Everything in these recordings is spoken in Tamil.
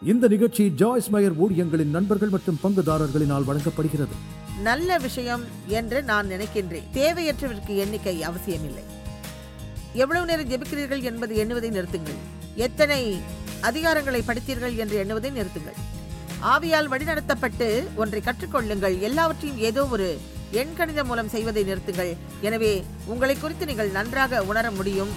இந்த நிகழ்ச்சி ஜாய்ஸ் மயர் ஊழியங்களின் நண்பர்கள் மற்றும் பங்குதாரர்களினால் வழங்கப்படுகிறது நல்ல விஷயம் என்று நான் நினைக்கின்றேன் தேவையற்றவருக்கு எண்ணிக்கை அவசியமில்லை எவ்வளவு நேரம் ஜெபிக்கிறீர்கள் என்பது எண்ணுவதை நிறுத்துங்கள் எத்தனை அதிகாரங்களை படித்தீர்கள் என்று எண்ணுவதை நிறுத்துங்கள் ஆவியால் வழிநடத்தப்பட்டு ஒன்றை கற்றுக்கொள்ளுங்கள் எல்லாவற்றையும் ஏதோ ஒரு எண்கணிதம் மூலம் செய்வதை நிறுத்துங்கள் எனவே உங்களை குறித்து நீங்கள் நன்றாக உணர முடியும்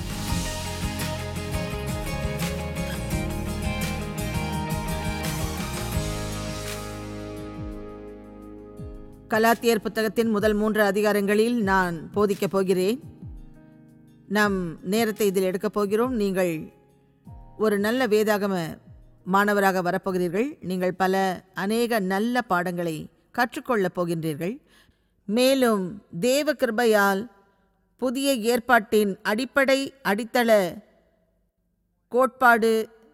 கலாத்தியர் புத்தகத்தின் முதல் மூன்று அதிகாரங்களில் நான் போதிக்கப் போகிறேன் நம் நேரத்தை இதில் எடுக்கப் போகிறோம் நீங்கள் ஒரு நல்ல வேதாகம மாணவராக வரப்போகிறீர்கள் நீங்கள் பல அநேக நல்ல பாடங்களை கற்றுக்கொள்ளப் போகின்றீர்கள் மேலும் தேவ கிருபையால் புதிய ஏற்பாட்டின் அடிப்படை அடித்தள கோட்பாடு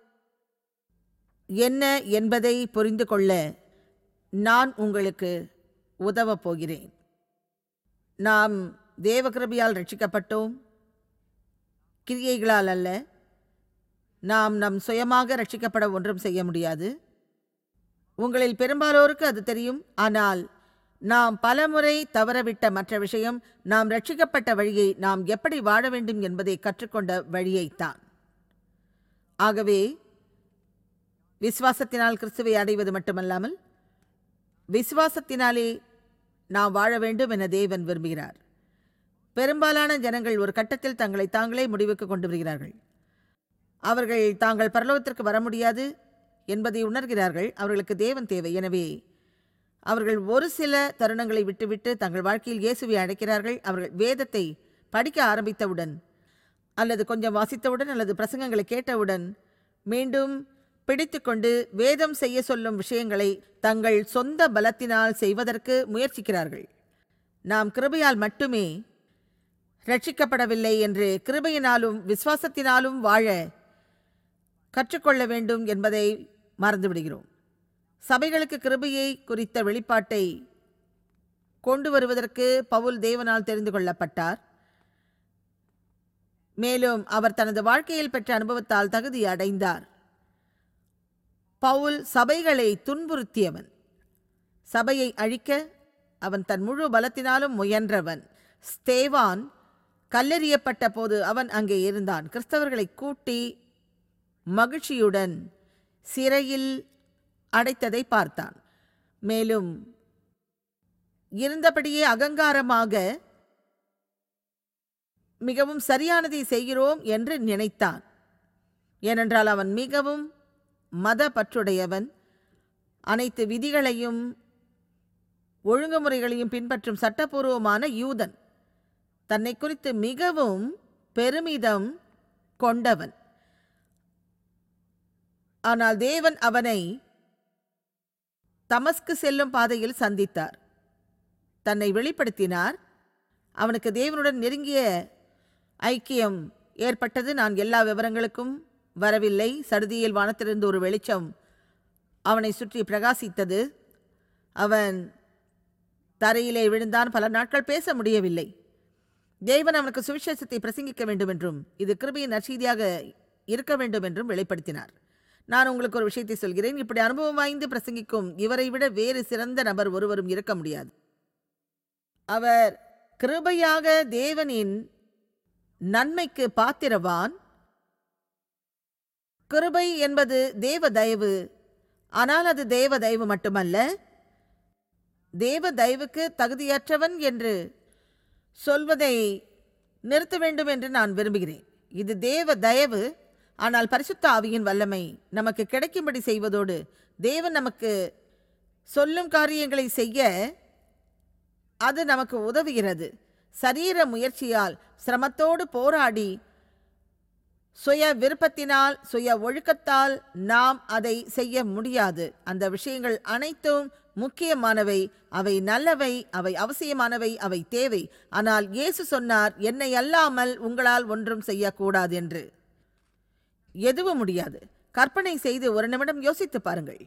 என்ன என்பதை புரிந்து கொள்ள நான் உங்களுக்கு உதவப் போகிறேன் நாம் தேவகிருபையால் ரட்சிக்கப்பட்டோம் கிரியைகளால் அல்ல நாம் நம் சுயமாக ரட்சிக்கப்பட ஒன்றும் செய்ய முடியாது உங்களில் பெரும்பாலோருக்கு அது தெரியும் ஆனால் நாம் பலமுறை தவறவிட்ட மற்ற விஷயம் நாம் ரட்சிக்கப்பட்ட வழியை நாம் எப்படி வாழ வேண்டும் என்பதை கற்றுக்கொண்ட வழியைத்தான் ஆகவே விசுவாசத்தினால் கிறிஸ்துவை அடைவது மட்டுமல்லாமல் விசுவாசத்தினாலே நாம் வாழ வேண்டும் என தேவன் விரும்புகிறார் பெரும்பாலான ஜனங்கள் ஒரு கட்டத்தில் தங்களை தாங்களே முடிவுக்கு கொண்டு வருகிறார்கள் அவர்கள் தாங்கள் பரலோகத்திற்கு வர முடியாது என்பதை உணர்கிறார்கள் அவர்களுக்கு தேவன் தேவை எனவே அவர்கள் ஒரு சில தருணங்களை விட்டுவிட்டு தங்கள் வாழ்க்கையில் இயேசுவை அழைக்கிறார்கள் அவர்கள் வேதத்தை படிக்க ஆரம்பித்தவுடன் அல்லது கொஞ்சம் வாசித்தவுடன் அல்லது பிரசங்கங்களை கேட்டவுடன் மீண்டும் பிடித்துக்கொண்டு வேதம் செய்ய சொல்லும் விஷயங்களை தங்கள் சொந்த பலத்தினால் செய்வதற்கு முயற்சிக்கிறார்கள் நாம் கிருபையால் மட்டுமே ரட்சிக்கப்படவில்லை என்று கிருபையினாலும் விசுவாசத்தினாலும் வாழ கற்றுக்கொள்ள வேண்டும் என்பதை மறந்துவிடுகிறோம் சபைகளுக்கு கிருபையை குறித்த வெளிப்பாட்டை கொண்டு வருவதற்கு பவுல் தேவனால் தெரிந்து கொள்ளப்பட்டார் மேலும் அவர் தனது வாழ்க்கையில் பெற்ற அனுபவத்தால் தகுதி அடைந்தார் பவுல் சபைகளை துன்புறுத்தியவன் சபையை அழிக்க அவன் தன் முழு பலத்தினாலும் முயன்றவன் ஸ்தேவான் கல்லெறியப்பட்ட போது அவன் அங்கே இருந்தான் கிறிஸ்தவர்களை கூட்டி மகிழ்ச்சியுடன் சிறையில் அடைத்ததை பார்த்தான் மேலும் இருந்தபடியே அகங்காரமாக மிகவும் சரியானதை செய்கிறோம் என்று நினைத்தான் ஏனென்றால் அவன் மிகவும் மத பற்றுடையவன் அனைத்து விதிகளையும் ஒழுங்குமுறைகளையும் பின்பற்றும் சட்டபூர்வமான யூதன் தன்னை குறித்து மிகவும் பெருமிதம் கொண்டவன் ஆனால் தேவன் அவனை தமஸ்கு செல்லும் பாதையில் சந்தித்தார் தன்னை வெளிப்படுத்தினார் அவனுக்கு தேவனுடன் நெருங்கிய ஐக்கியம் ஏற்பட்டது நான் எல்லா விவரங்களுக்கும் வரவில்லை சடுதியில் வானத்திலிருந்து ஒரு வெளிச்சம் அவனை சுற்றி பிரகாசித்தது அவன் தரையிலே விழுந்தான் பல நாட்கள் பேச முடியவில்லை தேவன் அவனுக்கு சுவிசேஷத்தை பிரசங்கிக்க வேண்டும் என்றும் இது கிருபையின் நற்செய்தியாக இருக்க வேண்டும் என்றும் வெளிப்படுத்தினார் நான் உங்களுக்கு ஒரு விஷயத்தை சொல்கிறேன் இப்படி அனுபவம் வாய்ந்து பிரசங்கிக்கும் இவரை விட வேறு சிறந்த நபர் ஒருவரும் இருக்க முடியாது அவர் கிருபையாக தேவனின் நன்மைக்கு பாத்திரவான் கிருபை என்பது தேவ தயவு ஆனால் அது தேவ தயவு மட்டுமல்ல தேவ தயவுக்கு தகுதியற்றவன் என்று சொல்வதை நிறுத்த வேண்டும் என்று நான் விரும்புகிறேன் இது தேவ தயவு ஆனால் பரிசுத்த ஆவியின் வல்லமை நமக்கு கிடைக்கும்படி செய்வதோடு தேவன் நமக்கு சொல்லும் காரியங்களை செய்ய அது நமக்கு உதவுகிறது சரீர முயற்சியால் சிரமத்தோடு போராடி சுய விருப்பத்தினால் சுய ஒழுக்கத்தால் நாம் அதை செய்ய முடியாது அந்த விஷயங்கள் அனைத்தும் முக்கியமானவை அவை நல்லவை அவை அவசியமானவை அவை தேவை ஆனால் இயேசு சொன்னார் என்னை அல்லாமல் உங்களால் ஒன்றும் செய்யக்கூடாது என்று எதுவும் முடியாது கற்பனை செய்து ஒரு நிமிடம் யோசித்து பாருங்கள்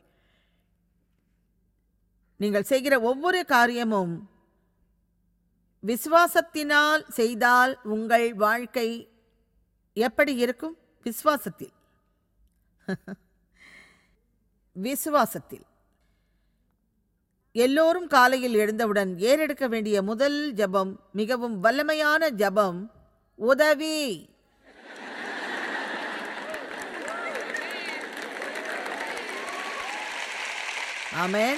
நீங்கள் செய்கிற ஒவ்வொரு காரியமும் விசுவாசத்தினால் செய்தால் உங்கள் வாழ்க்கை எப்படி இருக்கும் விசுவாசத்தில் விசுவாசத்தில் எல்லோரும் காலையில் எழுந்தவுடன் ஏறெடுக்க வேண்டிய முதல் ஜெபம் மிகவும் வல்லமையான ஜெபம் உதவி ஆமென்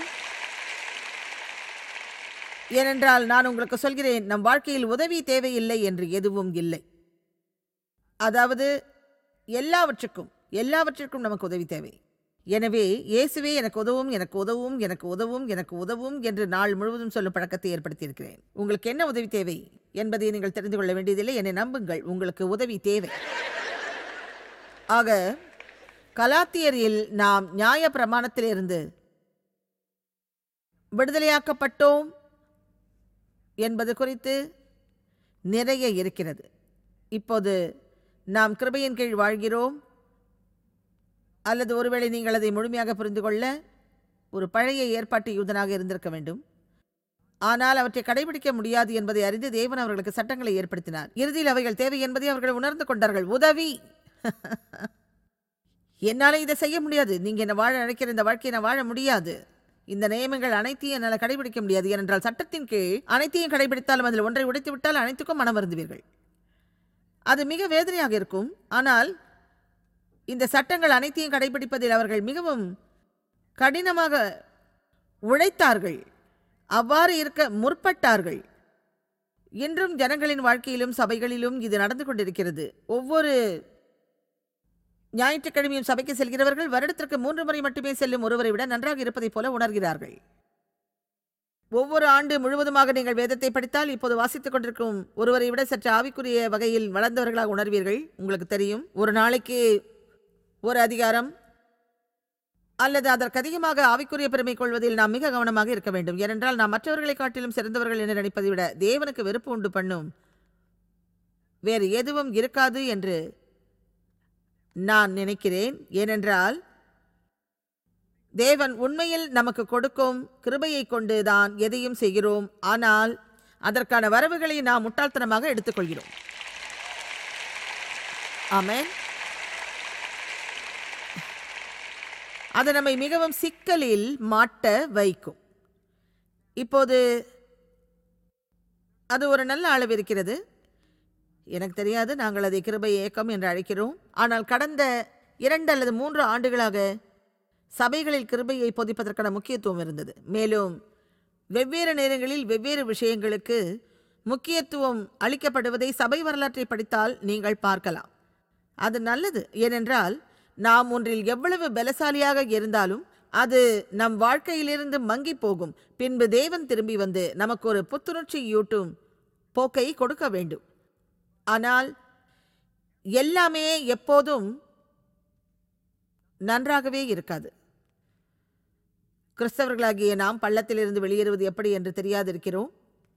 ஏனென்றால் நான் உங்களுக்கு சொல்கிறேன் நம் வாழ்க்கையில் உதவி தேவையில்லை என்று எதுவும் இல்லை அதாவது எல்லாவற்றுக்கும் எல்லாவற்றிற்கும் நமக்கு உதவி தேவை எனவே இயேசுவே எனக்கு உதவும் எனக்கு உதவும் எனக்கு உதவும் எனக்கு உதவும் என்று நாள் முழுவதும் சொல்லும் பழக்கத்தை ஏற்படுத்தியிருக்கிறேன் உங்களுக்கு என்ன உதவி தேவை என்பதை நீங்கள் தெரிந்து கொள்ள வேண்டியதில்லை என்னை நம்புங்கள் உங்களுக்கு உதவி தேவை ஆக கலாத்தியரில் நாம் நியாய பிரமாணத்திலிருந்து விடுதலையாக்கப்பட்டோம் என்பது குறித்து நிறைய இருக்கிறது இப்போது நாம் கிருபையின் கீழ் வாழ்கிறோம் அல்லது ஒருவேளை நீங்கள் அதை முழுமையாக புரிந்து கொள்ள ஒரு பழைய ஏற்பாட்டு யூதனாக இருந்திருக்க வேண்டும் ஆனால் அவற்றை கடைபிடிக்க முடியாது என்பதை அறிந்து தேவன் அவர்களுக்கு சட்டங்களை ஏற்படுத்தினார் இறுதியில் அவைகள் தேவை என்பதை அவர்கள் உணர்ந்து கொண்டார்கள் உதவி என்னால இதை செய்ய முடியாது நீங்க என்ன வாழ அழைக்கிற இந்த வாழ்க்கையை நான் வாழ முடியாது இந்த நியமங்கள் அனைத்தையும் என்னால் கடைபிடிக்க முடியாது ஏனென்றால் சட்டத்தின் கீழ் அனைத்தையும் கடைபிடித்தாலும் அதில் ஒன்றை உடைத்து விட்டால் அனைத்துக்கும் மனம் வருந்துவீர்கள் அது மிக வேதனையாக இருக்கும் ஆனால் இந்த சட்டங்கள் அனைத்தையும் கடைபிடிப்பதில் அவர்கள் மிகவும் கடினமாக உழைத்தார்கள் அவ்வாறு இருக்க முற்பட்டார்கள் இன்றும் ஜனங்களின் வாழ்க்கையிலும் சபைகளிலும் இது நடந்து கொண்டிருக்கிறது ஒவ்வொரு ஞாயிற்றுக்கிழமையும் சபைக்கு செல்கிறவர்கள் வருடத்திற்கு மூன்று முறை மட்டுமே செல்லும் ஒருவரை விட நன்றாக இருப்பதைப் போல உணர்கிறார்கள் ஒவ்வொரு ஆண்டு முழுவதுமாக நீங்கள் வேதத்தை படித்தால் இப்போது வாசித்துக் கொண்டிருக்கும் ஒருவரை விட சற்று ஆவிக்குரிய வகையில் வளர்ந்தவர்களாக உணர்வீர்கள் உங்களுக்கு தெரியும் ஒரு நாளைக்கு ஒரு அதிகாரம் அல்லது அதற்கு அதிகமாக ஆவிக்குரிய பெருமை கொள்வதில் நாம் மிக கவனமாக இருக்க வேண்டும் ஏனென்றால் நாம் மற்றவர்களை காட்டிலும் சிறந்தவர்கள் என்று நினைப்பதை விட தேவனுக்கு வெறுப்பு உண்டு பண்ணும் வேறு எதுவும் இருக்காது என்று நான் நினைக்கிறேன் ஏனென்றால் தேவன் உண்மையில் நமக்கு கொடுக்கும் கிருபையை கொண்டு தான் எதையும் செய்கிறோம் ஆனால் அதற்கான வரவுகளை நாம் முட்டாள்தனமாக எடுத்துக்கொள்கிறோம் ஆமென் அது நம்மை மிகவும் சிக்கலில் மாட்ட வைக்கும் இப்போது அது ஒரு நல்ல அளவு இருக்கிறது எனக்கு தெரியாது நாங்கள் அதை கிருபை இயக்கம் என்று அழைக்கிறோம் ஆனால் கடந்த இரண்டு அல்லது மூன்று ஆண்டுகளாக சபைகளில் கிருபையை பொதிப்பதற்கான முக்கியத்துவம் இருந்தது மேலும் வெவ்வேறு நேரங்களில் வெவ்வேறு விஷயங்களுக்கு முக்கியத்துவம் அளிக்கப்படுவதை சபை வரலாற்றை படித்தால் நீங்கள் பார்க்கலாம் அது நல்லது ஏனென்றால் நாம் ஒன்றில் எவ்வளவு பலசாலியாக இருந்தாலும் அது நம் வாழ்க்கையிலிருந்து மங்கி போகும் பின்பு தேவன் திரும்பி வந்து நமக்கு ஒரு புத்துணர்ச்சியூட்டும் போக்கை கொடுக்க வேண்டும் ஆனால் எல்லாமே எப்போதும் நன்றாகவே இருக்காது கிறிஸ்தவர்களாகிய நாம் பள்ளத்திலிருந்து வெளியேறுவது எப்படி என்று தெரியாதிருக்கிறோம்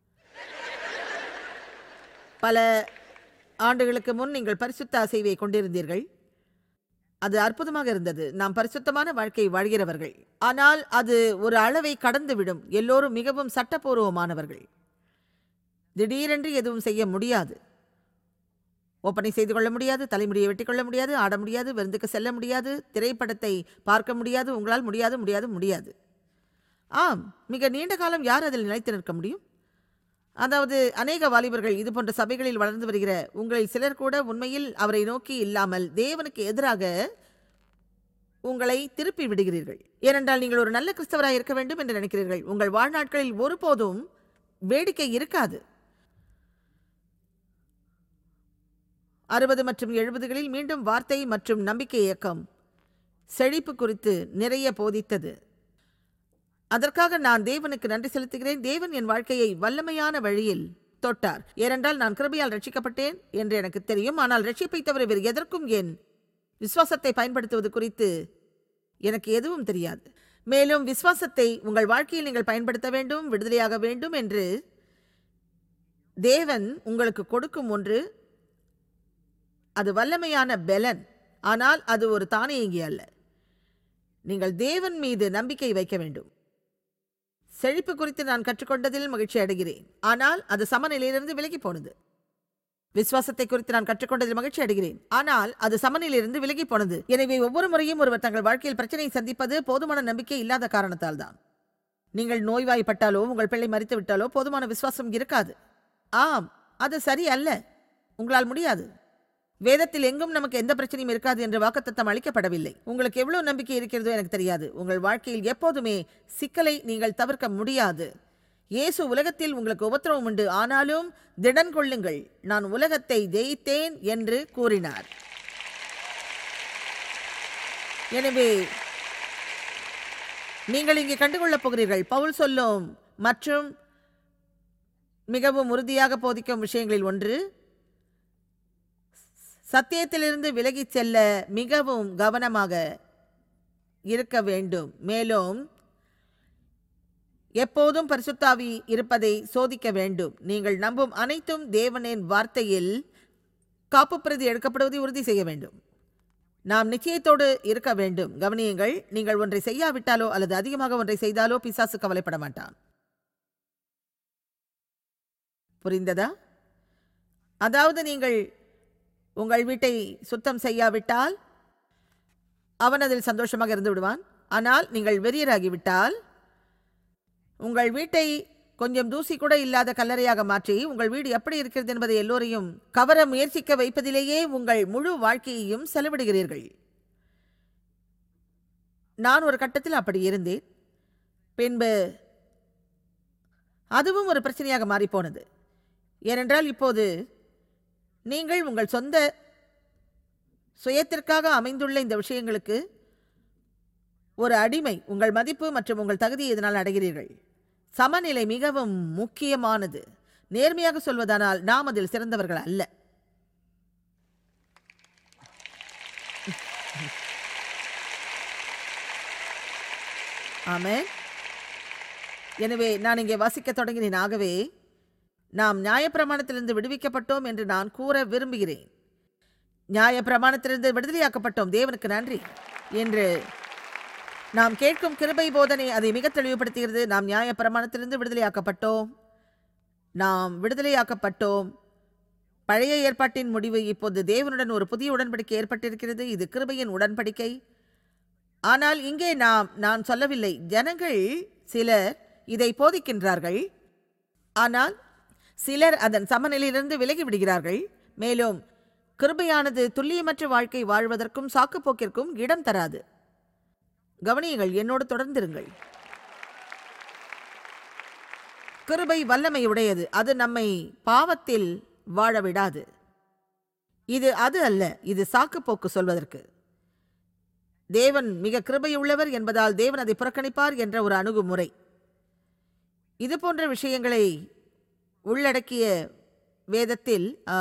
பல ஆண்டுகளுக்கு முன் நீங்கள் பரிசுத்த அசைவை கொண்டிருந்தீர்கள் அது அற்புதமாக இருந்தது நாம் பரிசுத்தமான வாழ்க்கை வாழ்கிறவர்கள் ஆனால் அது ஒரு அளவை கடந்துவிடும் எல்லோரும் மிகவும் சட்டப்பூர்வமானவர்கள் திடீரென்று எதுவும் செய்ய முடியாது ஒப்பனை செய்து கொள்ள முடியாது தலைமுடியை வெட்டி கொள்ள முடியாது ஆட முடியாது விருந்துக்கு செல்ல முடியாது திரைப்படத்தை பார்க்க முடியாது உங்களால் முடியாது முடியாது முடியாது ஆம் மிக நீண்ட காலம் யார் அதில் நிலைத்து நிற்க முடியும் அதாவது அநேக வாலிபர்கள் இது போன்ற சபைகளில் வளர்ந்து வருகிற உங்களில் சிலர் கூட உண்மையில் அவரை நோக்கி இல்லாமல் தேவனுக்கு எதிராக உங்களை திருப்பி விடுகிறீர்கள் ஏனென்றால் நீங்கள் ஒரு நல்ல கிறிஸ்தவராக இருக்க வேண்டும் என்று நினைக்கிறீர்கள் உங்கள் வாழ்நாட்களில் ஒருபோதும் வேடிக்கை இருக்காது அறுபது மற்றும் எழுபதுகளில் மீண்டும் வார்த்தை மற்றும் நம்பிக்கை இயக்கம் செழிப்பு குறித்து நிறைய போதித்தது அதற்காக நான் தேவனுக்கு நன்றி செலுத்துகிறேன் தேவன் என் வாழ்க்கையை வல்லமையான வழியில் தொட்டார் ஏனென்றால் நான் கிருபையால் ரட்சிக்கப்பட்டேன் என்று எனக்கு தெரியும் ஆனால் ரட்சிப்பை தவிர வேறு எதற்கும் என் விசுவாசத்தை பயன்படுத்துவது குறித்து எனக்கு எதுவும் தெரியாது மேலும் விசுவாசத்தை உங்கள் வாழ்க்கையில் நீங்கள் பயன்படுத்த வேண்டும் விடுதலையாக வேண்டும் என்று தேவன் உங்களுக்கு கொடுக்கும் ஒன்று அது வல்லமையான பெலன் ஆனால் அது ஒரு தானியங்கி அல்ல நீங்கள் தேவன் மீது நம்பிக்கை வைக்க வேண்டும் செழிப்பு குறித்து நான் கற்றுக்கொண்டதில் மகிழ்ச்சி அடைகிறேன் ஆனால் அது சமநிலையிலிருந்து விலகி போனது விசுவாசத்தை குறித்து நான் கற்றுக்கொண்டதில் மகிழ்ச்சி அடைகிறேன் ஆனால் அது சமநிலிருந்து விலகி போனது எனவே ஒவ்வொரு முறையும் ஒருவர் தங்கள் வாழ்க்கையில் பிரச்சனையை சந்திப்பது போதுமான நம்பிக்கை இல்லாத காரணத்தால் தான் நீங்கள் நோய்வாய்ப்பட்டாலோ உங்கள் பிள்ளை மறித்து விட்டாலோ போதுமான விசுவாசம் இருக்காது ஆம் அது சரி அல்ல உங்களால் முடியாது வேதத்தில் எங்கும் நமக்கு எந்த பிரச்சனையும் இருக்காது என்று வாக்குத்தத்தம் அளிக்கப்படவில்லை உங்களுக்கு எவ்வளவு நம்பிக்கை இருக்கிறதோ எனக்கு தெரியாது உங்கள் வாழ்க்கையில் எப்போதுமே சிக்கலை நீங்கள் தவிர்க்க முடியாது இயேசு உலகத்தில் உங்களுக்கு உபத்திரவம் உண்டு ஆனாலும் திடன் கொள்ளுங்கள் நான் உலகத்தை ஜெயித்தேன் என்று கூறினார் எனவே நீங்கள் இங்கே கண்டுகொள்ளப் போகிறீர்கள் பவுல் சொல்லும் மற்றும் மிகவும் உறுதியாக போதிக்கும் விஷயங்களில் ஒன்று சத்தியத்திலிருந்து விலகிச் செல்ல மிகவும் கவனமாக இருக்க வேண்டும் மேலும் எப்போதும் பரிசுத்தாவி இருப்பதை சோதிக்க வேண்டும் நீங்கள் நம்பும் அனைத்தும் தேவனின் வார்த்தையில் காப்புப்பிரதி எடுக்கப்படுவதை உறுதி செய்ய வேண்டும் நாம் நிச்சயத்தோடு இருக்க வேண்டும் கவனியுங்கள் நீங்கள் ஒன்றை செய்யாவிட்டாலோ அல்லது அதிகமாக ஒன்றை செய்தாலோ பிசாசு கவலைப்பட மாட்டான் புரிந்ததா அதாவது நீங்கள் உங்கள் வீட்டை சுத்தம் செய்யாவிட்டால் அவன் அதில் சந்தோஷமாக இருந்து விடுவான் ஆனால் நீங்கள் வெறியராகிவிட்டால் உங்கள் வீட்டை கொஞ்சம் தூசி கூட இல்லாத கல்லறையாக மாற்றி உங்கள் வீடு எப்படி இருக்கிறது என்பதை எல்லோரையும் கவர முயற்சிக்க வைப்பதிலேயே உங்கள் முழு வாழ்க்கையையும் செலவிடுகிறீர்கள் நான் ஒரு கட்டத்தில் அப்படி இருந்தேன் பின்பு அதுவும் ஒரு பிரச்சனையாக மாறிப்போனது ஏனென்றால் இப்போது நீங்கள் உங்கள் சொந்த சுயத்திற்காக அமைந்துள்ள இந்த விஷயங்களுக்கு ஒரு அடிமை உங்கள் மதிப்பு மற்றும் உங்கள் தகுதியை இதனால் அடைகிறீர்கள் சமநிலை மிகவும் முக்கியமானது நேர்மையாக சொல்வதானால் நாம் அதில் சிறந்தவர்கள் அல்ல ஆமென் எனவே நான் இங்கே வாசிக்க தொடங்கினேன் ஆகவே நாம் நியாயப்பிரமாணத்திலிருந்து விடுவிக்கப்பட்டோம் என்று நான் கூற விரும்புகிறேன் நியாயப்பிரமாணத்திலிருந்து விடுதலையாக்கப்பட்டோம் தேவனுக்கு நன்றி என்று நாம் கேட்கும் கிருபை போதனை அதை மிக தெளிவுபடுத்துகிறது நாம் நியாயப்பிரமாணத்திலிருந்து விடுதலையாக்கப்பட்டோம் நாம் விடுதலையாக்கப்பட்டோம் பழைய ஏற்பாட்டின் முடிவு இப்போது தேவனுடன் ஒரு புதிய உடன்படிக்கை ஏற்பட்டிருக்கிறது இது கிருபையின் உடன்படிக்கை ஆனால் இங்கே நாம் நான் சொல்லவில்லை ஜனங்கள் சிலர் இதை போதிக்கின்றார்கள் ஆனால் சிலர் அதன் சமநிலையிலிருந்து விலகி விடுகிறார்கள் மேலும் கிருபையானது துல்லியமற்ற வாழ்க்கை வாழ்வதற்கும் சாக்குப்போக்கிற்கும் இடம் தராது கவனியுங்கள் என்னோடு தொடர்ந்திருங்கள் கிருபை வல்லமை உடையது அது நம்மை பாவத்தில் வாழ விடாது இது அது அல்ல இது சாக்குப்போக்கு சொல்வதற்கு தேவன் மிக கிருபையுள்ளவர் என்பதால் தேவன் அதை புறக்கணிப்பார் என்ற ஒரு அணுகுமுறை இது போன்ற விஷயங்களை உள்ளடக்கிய வேதத்தில் ஆ,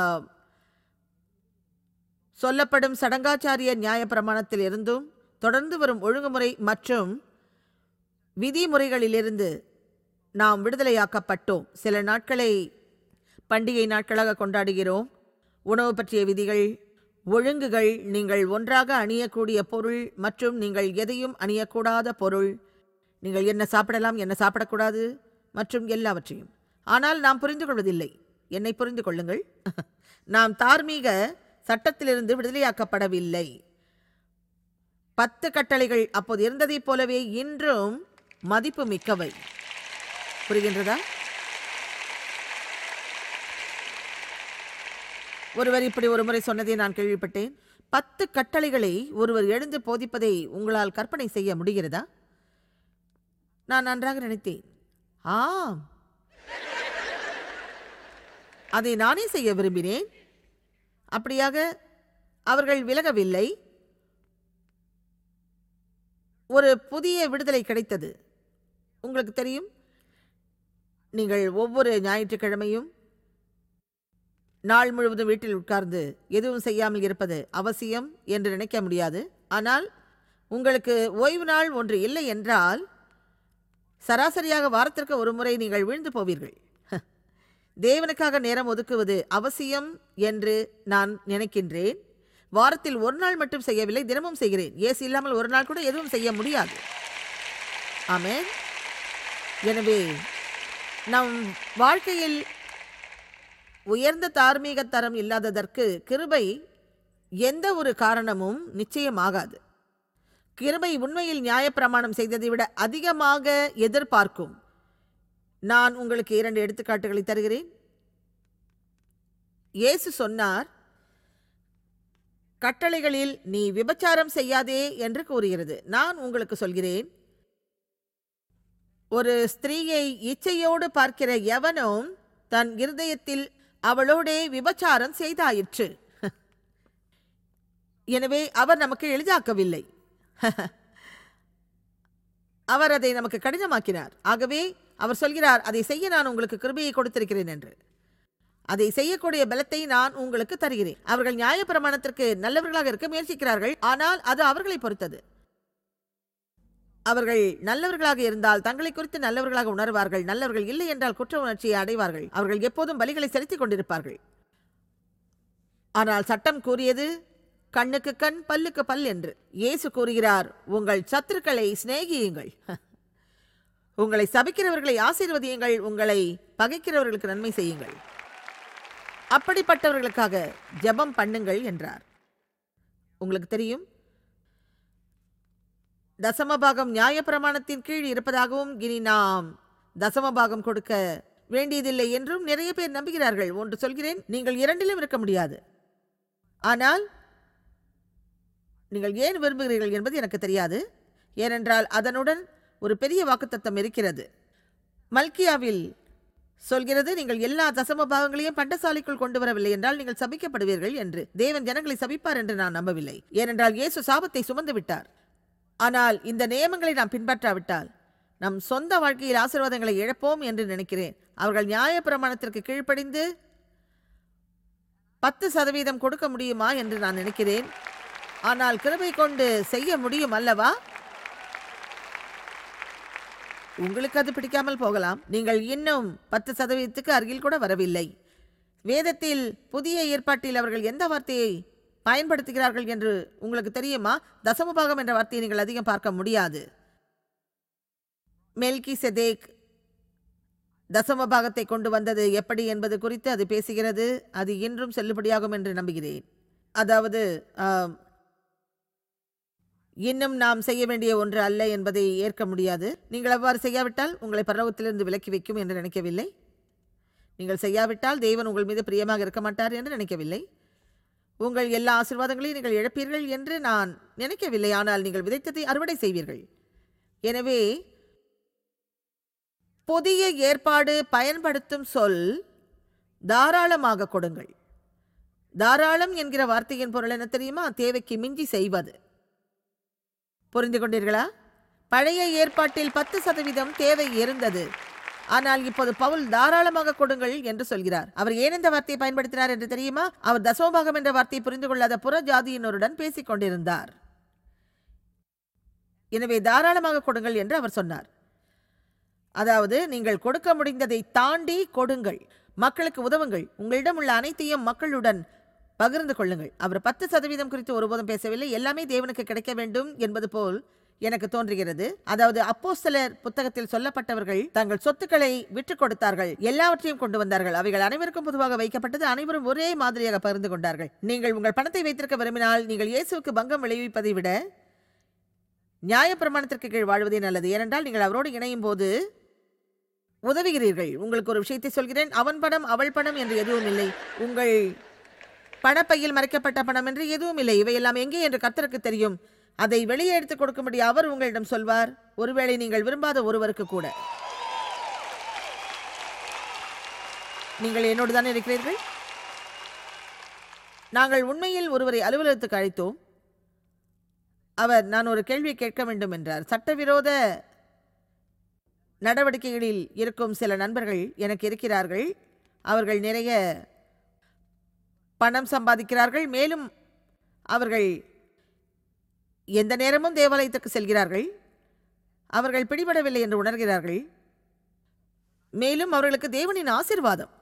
சொல்லப்படும் சடங்காச்சாரிய நியாயப்பிரமாணத்தில் இருந்தும் தொடர்ந்து வரும் ஒழுங்குமுறை மற்றும் விதிமுறைகளிலிருந்து நாம் விடுதலையாக்கப்பட்டோம் சில நாட்களை பண்டிகை நாட்களாக கொண்டாடுகிறோம் உணவு பற்றிய விதிகள் ஒழுங்குகள் நீங்கள் ஒன்றாக அணியக்கூடிய பொருள் மற்றும் நீங்கள் எதையும் அணியக்கூடாத பொருள் நீங்கள் என்ன சாப்பிடலாம் என்ன சாப்பிடக்கூடாது மற்றும் எல்லாவற்றையும் ஆனால் நாம் புரிந்து கொள்வதில்லை என்னை புரிந்து கொள்ளுங்கள் நாம் தார்மீக சட்டத்திலிருந்து விடுதலையாக்கப்படவில்லை பத்து கட்டளைகள் அப்போது இருந்ததைப் போலவே இன்றும் மதிப்பு மிக்கவை புரிகின்றதா ஒருவர் இப்படி ஒரு முறை சொன்னதை நான் கேள்விப்பட்டேன் பத்து கட்டளைகளை ஒருவர் எழுந்து போதிப்பதை உங்களால் கற்பனை செய்ய முடிகிறதா நான் நன்றாக நினைத்தேன் ஆம் அதை நானே செய்ய விரும்பினேன் அப்படியாக அவர்கள் விலகவில்லை ஒரு புதிய விடுதலை கிடைத்தது உங்களுக்கு தெரியும் நீங்கள் ஒவ்வொரு ஞாயிற்றுக்கிழமையும் நாள் முழுவதும் வீட்டில் உட்கார்ந்து எதுவும் செய்யாமல் இருப்பது அவசியம் என்று நினைக்க முடியாது ஆனால் உங்களுக்கு ஓய்வு நாள் ஒன்று இல்லை என்றால் சராசரியாக வாரத்திற்கு ஒரு முறை நீங்கள் விழுந்து போவீர்கள் தேவனுக்காக நேரம் ஒதுக்குவது அவசியம் என்று நான் நினைக்கின்றேன் வாரத்தில் ஒரு நாள் மட்டும் செய்யவில்லை தினமும் செய்கிறேன் ஏசு இல்லாமல் ஒரு நாள் கூட எதுவும் செய்ய முடியாது ஆமென் எனவே நம் வாழ்க்கையில் உயர்ந்த தார்மீக தரம் இல்லாததற்கு கிருபை எந்த ஒரு காரணமும் நிச்சயமாகாது கிருபை உண்மையில் நியாயப்பிரமாணம் செய்ததை விட அதிகமாக எதிர்பார்க்கும் நான் உங்களுக்கு இரண்டு எடுத்துக்காட்டுகளை தருகிறேன் இயேசு சொன்னார் கட்டளைகளில் நீ விபச்சாரம் செய்யாதே என்று கூறுகிறது நான் உங்களுக்கு சொல்கிறேன் ஒரு ஸ்திரீயை இச்சையோடு பார்க்கிற எவனும் தன் இருதயத்தில் அவளோடே விபச்சாரம் செய்தாயிற்று எனவே அவர் நமக்கு எளிதாக்கவில்லை அவர் அதை நமக்கு கடினமாக்கினார் ஆகவே அவர் சொல்கிறார் அதை செய்ய நான் உங்களுக்கு கிருபையை கொடுத்திருக்கிறேன் என்று அதை செய்யக்கூடிய பலத்தை நான் உங்களுக்கு தருகிறேன் அவர்கள் நியாயப்பிரமாணத்திற்கு நல்லவர்களாக இருக்க முயற்சிக்கிறார்கள் ஆனால் அது அவர்களை பொறுத்தது அவர்கள் நல்லவர்களாக இருந்தால் தங்களை குறித்து நல்லவர்களாக உணர்வார்கள் நல்லவர்கள் இல்லை என்றால் குற்ற உணர்ச்சியை அடைவார்கள் அவர்கள் எப்போதும் பலிகளை செலுத்திக் கொண்டிருப்பார்கள் ஆனால் சட்டம் கூறியது கண்ணுக்கு கண் பல்லுக்கு பல் என்று இயேசு கூறுகிறார் உங்கள் சத்துருக்களை சிநேகியுங்கள் உங்களை சபிக்கிறவர்களை ஆசீர்வதியுங்கள் உங்களை பகைக்கிறவர்களுக்கு நன்மை செய்யுங்கள் அப்படிப்பட்டவர்களுக்காக ஜெபம் பண்ணுங்கள் என்றார் உங்களுக்கு தெரியும் தசமபாகம் நியாயப்பிரமாணத்தின் கீழ் இருப்பதாகவும் இனி நாம் தசமபாகம் கொடுக்க வேண்டியதில்லை என்றும் நிறைய பேர் நம்புகிறார்கள் ஒன்று சொல்கிறேன் நீங்கள் இரண்டிலும் இருக்க முடியாது ஆனால் நீங்கள் ஏன் விரும்புகிறீர்கள் என்பது எனக்கு தெரியாது ஏனென்றால் அதனுடன் ஒரு பெரிய வாக்குத்தத்தம் இருக்கிறது மல்கியாவில் சொல்கிறது நீங்கள் எல்லா தசம பாகங்களையும் பண்டசாலைக்குள் கொண்டு வரவில்லை என்றால் நீங்கள் சபிக்கப்படுவீர்கள் என்று தேவன் ஜனங்களை சபிப்பார் என்று நான் நம்பவில்லை ஏனென்றால் இயேசு சாபத்தை சுமந்து விட்டார் ஆனால் இந்த நியமங்களை நாம் பின்பற்றாவிட்டால் நம் சொந்த வாழ்க்கையில் ஆசீர்வாதங்களை இழப்போம் என்று நினைக்கிறேன் அவர்கள் நியாயப்பிரமாணத்திற்கு கீழ்ப்படிந்து பத்து சதவீதம் கொடுக்க முடியுமா என்று நான் நினைக்கிறேன் ஆனால் கிருபை கொண்டு செய்ய முடியும் அல்லவா உங்களுக்கு அது பிடிக்காமல் போகலாம் நீங்கள் இன்னும் பத்து சதவீதத்துக்கு அருகில் கூட வரவில்லை வேதத்தில் புதிய ஏற்பாட்டில் அவர்கள் எந்த வார்த்தையை பயன்படுத்துகிறார்கள் என்று உங்களுக்கு தெரியுமா தசமபாகம் என்ற வார்த்தையை நீங்கள் அதிகம் பார்க்க முடியாது மெல்கி செதேக் தசமபாகத்தை கொண்டு வந்தது எப்படி என்பது குறித்து அது பேசுகிறது அது இன்றும் செல்லுபடியாகும் என்று நம்புகிறேன் அதாவது ஆம், இன்னும் நாம் செய்ய வேண்டிய ஒன்று அல்ல என்பதை ஏற்க முடியாது நீங்கள் அவ்வாறு செய்யாவிட்டால் உங்களை பரலோகத்திலிருந்து விலக்கி வைக்கும் என்று நினைக்கவில்லை நீங்கள் செய்யாவிட்டால் தேவன் உங்கள் மீது பிரியமாக இருக்க மாட்டார் என்று நினைக்கவில்லை உங்கள் எல்லா ஆசீர்வாதங்களையும் நீங்கள் இழப்பீர்கள் என்று நான் நினைக்கவில்லை ஆனால் நீங்கள் விதைத்ததை அறுவடை செய்வீர்கள் எனவே புதிய ஏற்பாடு பயன்படுத்தும் சொல் தாராளமாக கொடுங்கள் தாராளம் என்கிற வார்த்தையின் பொருள் என்ன தெரியுமா தேவைக்கு மிஞ்சி செய்வது புரிந்து கொண்டீர்களா பழைய ஏற்பாட்டில் பத்து சதவீதம் தேவை இருந்தது ஆனால் இப்போது பவுல் தாராளமாக கொடுங்கள் என்று சொல்கிறார் அவர் ஏன் இந்த வார்த்தையை பயன்படுத்தினார் என்று தெரியுமா அவர் தசோபாகம் என்ற வார்த்தையை புரிந்து கொள்ளாத புற ஜாதியினருடன் பேசிக் கொண்டிருந்தார் எனவே தாராளமாக கொடுங்கள் என்று அவர் சொன்னார் அதாவது நீங்கள் கொடுக்க முடிந்ததை தாண்டி கொடுங்கள் மக்களுக்கு உதவுங்கள் உங்களிடம் உள்ள அனைத்தையும் மக்களுடன் பகிர்ந்து கொள்ளுங்கள் அவர் பத்து சதவீதம் குறித்து ஒருபோதும் பேசவில்லை எல்லாமே தேவனுக்கு கிடைக்க வேண்டும் என்பது போல் எனக்கு தோன்றுகிறது அதாவது அப்போஸ்தலர் புத்தகத்தில் சொல்லப்பட்டவர்கள் தங்கள் சொத்துக்களை விற்றுக் கொடுத்தார்கள் எல்லாவற்றையும் கொண்டு வந்தார்கள் அவைகள் அனைவருக்கும் பொதுவாக வைக்கப்பட்டது அனைவரும் ஒரே மாதிரியாக பகிர்ந்து கொண்டார்கள் நீங்கள் உங்கள் பணத்தை வைத்திருக்க விரும்பினால் நீங்கள் இயேசுவுக்கு பங்கம் விளைவிப்பதை விட நியாயப்பிரமாணத்திற்கு கீழ் வாழ்வதே நல்லது ஏனென்றால் நீங்கள் அவரோடு இணையும் போது உதவுகிறீர்கள் உங்களுக்கு ஒரு விஷயத்தை சொல்கிறேன் அவன் பணம் அவள் பணம் என்று எதுவும் இல்லை உங்கள் பணப்பையில் மறைக்கப்பட்ட பணம் என்று எதுவும் இல்லை இவையெல்லாம் எங்கே என்று கர்த்தருக்கு தெரியும் அதை வெளியே எடுத்துக் கொடுக்கும்படி அவர் உங்களிடம் சொல்வார் ஒருவேளை நீங்கள் விரும்பாத ஒருவருக்கு கூட நீங்கள் என்னோடு தானே இருக்கிறீர்கள் நாங்கள் உண்மையில் ஒருவரை அலுவலகத்துக்கு அழைத்தோம் அவர் நான் ஒரு கேள்வி கேட்க வேண்டும் என்றார் சட்டவிரோத நடவடிக்கைகளில் இருக்கும் சில நண்பர்கள் எனக்கு இருக்கிறார்கள் அவர்கள் நிறைய பணம் சம்பாதிக்கிறார்கள் மேலும் அவர்கள் எந்த நேரமும் தேவாலயத்துக்கு செல்கிறார்கள் அவர்கள் பிடிபடவில்லை என்று உணர்கிறார்கள் மேலும் அவர்களுக்கு தேவனின் ஆசீர்வாதம்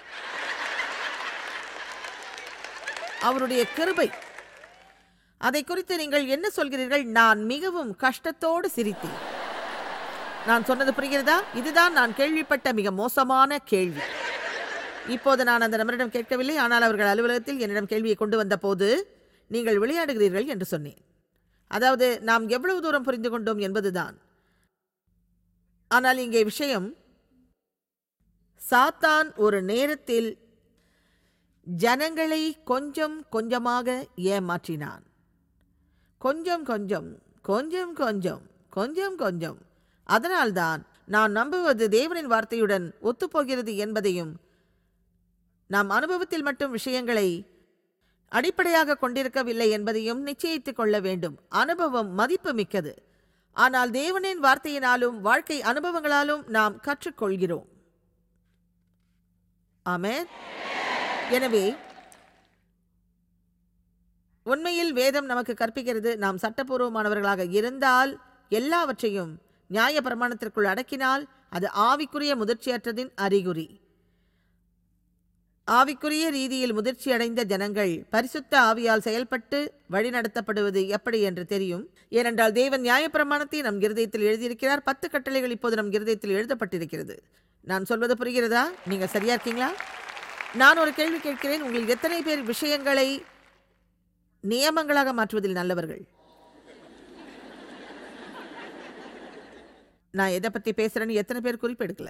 அவருடைய கிருபை அதை குறித்து நீங்கள் என்ன சொல்கிறீர்கள் நான் மிகவும் கஷ்டத்தோடு சிரித்தேன் நான் சொன்னது புரிகிறதா இதுதான் நான் கேள்விப்பட்ட மிக மோசமான கேள்வி இப்போது நான் அந்த நபரிடம் கேட்கவில்லை ஆனால் அவர்கள் அலுவலகத்தில் என்னிடம் கேள்வியை கொண்டு வந்தபோது நீங்கள் விளையாடுகிறீர்கள் என்று சொன்னேன் அதாவது நாம் எவ்வளவு தூரம் புரிந்து கொண்டோம் என்பதுதான் ஆனால் இங்கே விஷயம் சாத்தான் ஒரு நேரத்தில் ஜனங்களை கொஞ்சம் கொஞ்சமாக ஏமாற்றினான் கொஞ்சம் கொஞ்சம் கொஞ்சம் கொஞ்சம் கொஞ்சம் கொஞ்சம் அதனால்தான் நான் நம்புவது தேவனின் வார்த்தையுடன் ஒத்துப்போகிறது என்பதையும் நாம் அனுபவத்தில் மட்டும் விஷயங்களை அடிப்படையாக கொண்டிருக்கவில்லை என்பதையும் நிச்சயித்துக் கொள்ள வேண்டும் அனுபவம் மதிப்பு மிக்கது ஆனால் தேவனின் வார்த்தையினாலும் வாழ்க்கை அனுபவங்களாலும் நாம் கற்றுக்கொள்கிறோம் ஆமென் எனவே உண்மையில் வேதம் நமக்கு கற்பிக்கிறது நாம் சட்டப்பூர்வமானவர்களாக இருந்தால் எல்லாவற்றையும் நியாய பிரமாணத்திற்குள் அடக்கினால் அது ஆவிக்குரிய முதிர்ச்சியற்றதின் அறிகுறி ஆவிக்குரிய ரீதியில் முதிர்ச்சி அடைந்த ஜனங்கள் பரிசுத்த ஆவியால் செயல்பட்டு வழிநடத்தப்படுவது எப்படி என்று தெரியும் ஏனென்றால் தேவன் நியாயப்பிரமாணத்தை நம் இருதயத்தில் எழுதியிருக்கிறார் பத்து கட்டளைகள் இப்போது நம் இருதயத்தில் எழுதப்பட்டிருக்கிறது நான் சொல்வது புரிகிறதா நீங்க சரியா இருக்கீங்களா நான் ஒரு கேள்வி கேட்கிறேன் உங்களில் எத்தனை பேர் விஷயங்களை நியமங்களாக மாற்றுவதில் நல்லவர்கள் நான் எதை பத்தி பேசுறேன்னு எத்தனை பேர் குறிப்பெடுக்கல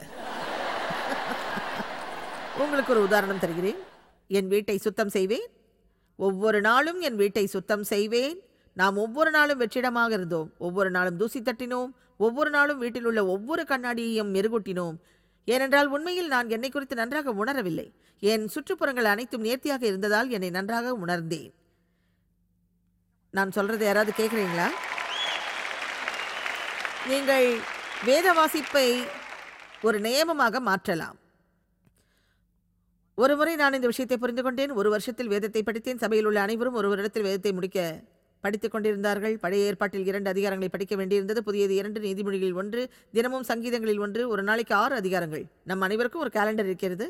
உங்களுக்கு ஒரு உதாரணம் தருகிறேன் என் வீட்டை சுத்தம் செய்வேன் ஒவ்வொரு நாளும் என் வீட்டை சுத்தம் செய்வேன் நாம் ஒவ்வொரு நாளும் வெற்றிடமாக இருந்தோம் ஒவ்வொரு நாளும் தூசி தட்டினோம் ஒவ்வொரு நாளும் வீட்டில் உள்ள ஒவ்வொரு கண்ணாடியையும் மெருகூட்டினோம் ஏனென்றால் உண்மையில் நான் என்னை குறித்து நன்றாக உணரவில்லை என் சுற்றுப்புறங்கள் அனைத்தும் நேர்த்தியாக இருந்ததால் என்னை நன்றாக உணர்ந்தேன் நான் சொல்றது யாராவது கேட்குறீங்களா நீங்கள் வேத வாசிப்பை ஒரு நியமமாக மாற்றலாம் ஒரு முறை நான் இந்த விஷயத்தை புரிந்து கொண்டேன் ஒரு வருஷத்தில் வேதத்தை படித்தேன் சபையில் உள்ள அனைவரும் ஒரு வருடத்தில் வேதத்தை முடிக்க படித்துக் கொண்டிருந்தார்கள் பழைய ஏற்பாட்டில் இரண்டு அதிகாரங்களை படிக்க வேண்டியிருந்தது புதியது இரண்டு நீதிமொழிகளில் ஒன்று தினமும் சங்கீதங்களில் ஒன்று ஒரு நாளைக்கு ஆறு அதிகாரங்கள் நம் அனைவருக்கும் ஒரு கேலண்டர் இருக்கிறது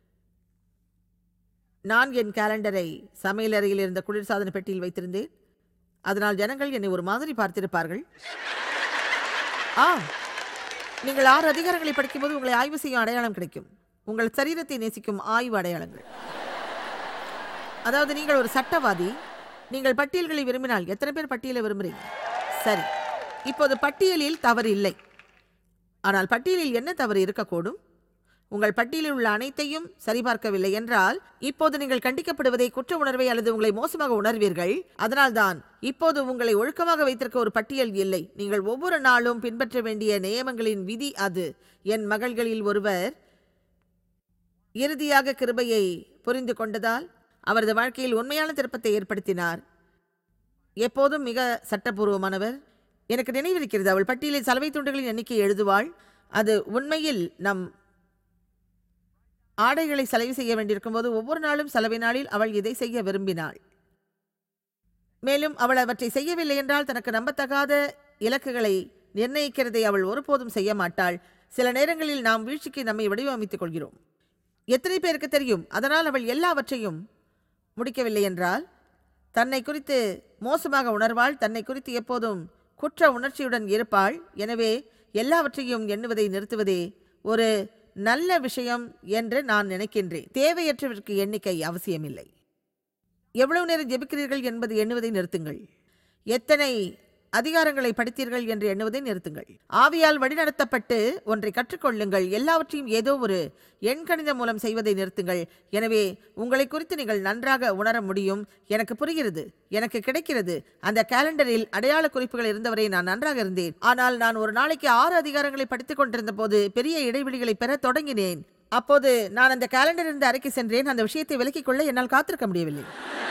நான் என் கேலண்டரை சமையலறையில் இருந்த குளிர்சாதன பெட்டியில் வைத்திருந்தேன் அதனால் ஜனங்கள் என்னை ஒரு மாதிரி பார்த்திருப்பார்கள் ஆ நீங்கள் ஆறு அதிகாரங்களை படிக்கும்போது உங்களை ஆய்வு செய்யும் அடையாளம் கிடைக்கும் உங்கள் சரீரத்தை நேசிக்கும் ஆய்வு அடையாளங்கள் அதாவது நீங்கள் ஒரு சட்டவாதி நீங்கள் பட்டியல்களை விரும்பினால் எத்தனை பேர் பட்டியலை விரும்புறீங்க சரி இப்போது பட்டியலில் தவறு இல்லை ஆனால் பட்டியலில் என்ன தவறு இருக்கக்கூடும் உங்கள் பட்டியலில் உள்ள அனைத்தையும் சரிபார்க்கவில்லை என்றால் இப்போது நீங்கள் கண்டிக்கப்படுவதை குற்ற உணர்வை அல்லது உங்களை மோசமாக உணர்வீர்கள் அதனால்தான் இப்போது உங்களை ஒழுக்கமாக வைத்திருக்க ஒரு பட்டியல் இல்லை நீங்கள் ஒவ்வொரு நாளும் பின்பற்ற வேண்டிய நியமங்களின் விதி அது என் மகள்களில் ஒருவர் இறுதியாக கிருபையை புரிந்து கொண்டதால் அவரது வாழ்க்கையில் உண்மையான திருப்பத்தை ஏற்படுத்தினார் எப்போதும் மிக சட்டபூர்வமானவர் எனக்கு நினைவிருக்கிறது அவள் பட்டியலில் சலவை துண்டுகளின் எண்ணிக்கை எழுதுவாள் அது உண்மையில் நம் ஆடைகளை சலவை செய்ய வேண்டியிருக்கும் போது ஒவ்வொரு நாளும் சலவை நாளில் அவள் இதை செய்ய விரும்பினாள் மேலும் அவள் அவற்றை செய்யவில்லை என்றால் தனக்கு நம்பத்தகாத இலக்குகளை நிர்ணயிக்கிறதை அவள் ஒருபோதும் செய்ய மாட்டாள் சில நேரங்களில் நாம் வீழ்ச்சிக்கு நம்மை வடிவமைத்துக் கொள்கிறோம் எத்தனை பேருக்கு தெரியும் அதனால் அவள் எல்லாவற்றையும் முடிக்கவில்லை என்றால் தன்னை குறித்து மோசமாக உணர்வாள் தன்னை குறித்து எப்போதும் குற்ற உணர்ச்சியுடன் இருப்பாள் எனவே எல்லாவற்றையும் எண்ணுவதை நிறுத்துவதே ஒரு நல்ல விஷயம் என்று நான் நினைக்கின்றேன் தேவையற்றவருக்கு எண்ணிக்கை அவசியமில்லை எவ்வளவு நேரம் ஜெபிக்கிறீர்கள் என்பது எண்ணுவதை நிறுத்துங்கள் எத்தனை அதிகாரங்களை படித்தீர்கள் என்று எண்ணுவதை நிறுத்துங்கள் ஆவியால் வழிநடத்தப்பட்டு ஒன்றை கற்றுக்கொள்ளுங்கள் எல்லாவற்றையும் ஏதோ ஒரு எண்கணிதம் மூலம் செய்வதை நிறுத்துங்கள் எனவே உங்களை குறித்து நீங்கள் நன்றாக உணர முடியும் எனக்கு புரிகிறது எனக்கு கிடைக்கிறது அந்த கேலண்டரில் அடையாள குறிப்புகள் இருந்தவரை நான் நன்றாக இருந்தேன் ஆனால் நான் ஒரு நாளைக்கு ஆறு அதிகாரங்களை படித்துக் கொண்டிருந்த போது பெரிய இடைவெளிகளை பெற தொடங்கினேன் அப்போது நான் அந்த கேலண்டர் இருந்த அறைக்கு சென்றேன் அந்த விஷயத்தை விலக்கிக் கொள்ள என்னால் காத்திருக்க முடியவில்லை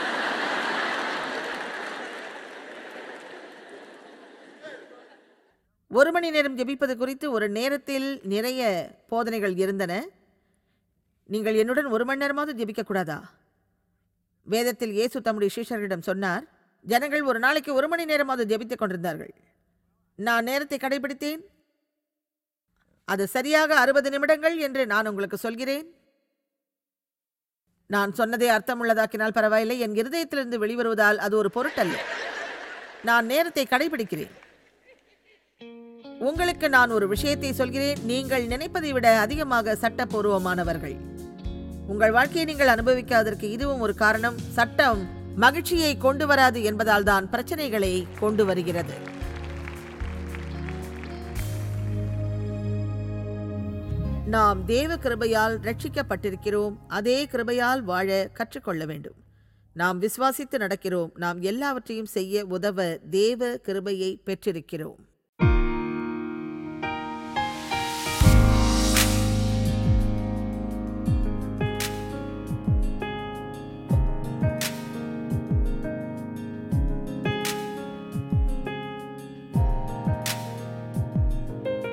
ஒரு மணி நேரம் ஜெபிப்பது குறித்து ஒரு நேரத்தில் நிறைய போதனைகள் இருந்தன நீங்கள் என்னுடன் ஒரு மணி நேரமாவது ஜெபிக்க கூடாதா வேதத்தில் இயேசு தம்முடைய சீஷர்களிடம் சொன்னார் ஜனங்கள் ஒரு நாளைக்கு ஒரு மணி நேரமாவது ஜெபித்துக் கொண்டிருந்தார்கள் நான் நேரத்தை கடைபிடித்தேன் அது சரியாக அறுபது நிமிடங்கள் என்று நான் உங்களுக்கு சொல்கிறேன் நான் சொன்னதை அர்த்தமுள்ளதாக்கினால் பரவாயில்லை என் இருதயத்திலிருந்து வெளிவருவதால் அது ஒரு பொருட்டல்ல நான் நேரத்தை கடைபிடிக்கிறேன் உங்களுக்கு நான் ஒரு விஷயத்தை சொல்கிறேன் நீங்கள் நினைப்பதை விட அதிகமாக சட்டப்பூர்வமானவர்கள் உங்கள் வாழ்க்கையை நீங்கள் அனுபவிக்காததற்கு இதுவும் ஒரு காரணம் சட்டம் மகிழ்ச்சியை கொண்டு வராது என்பதால் தான் பிரச்சனைகளை கொண்டு வருகிறது நாம் தேவ கிருபையால் ரட்சிக்கப்பட்டிருக்கிறோம் அதே கிருபையால் வாழ கற்றுக்கொள்ள வேண்டும் நாம் விசுவாசித்து நடக்கிறோம் நாம் எல்லாவற்றையும் செய்ய உதவ தேவ கிருபையை பெற்றிருக்கிறோம்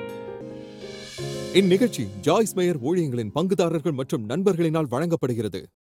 இந்நிகழ்ச்சி ஜாய்ஸ் மேயர் ஊழியங்களின் பங்குதாரர்கள் மற்றும் நண்பர்களினால் வழங்கப்படுகிறது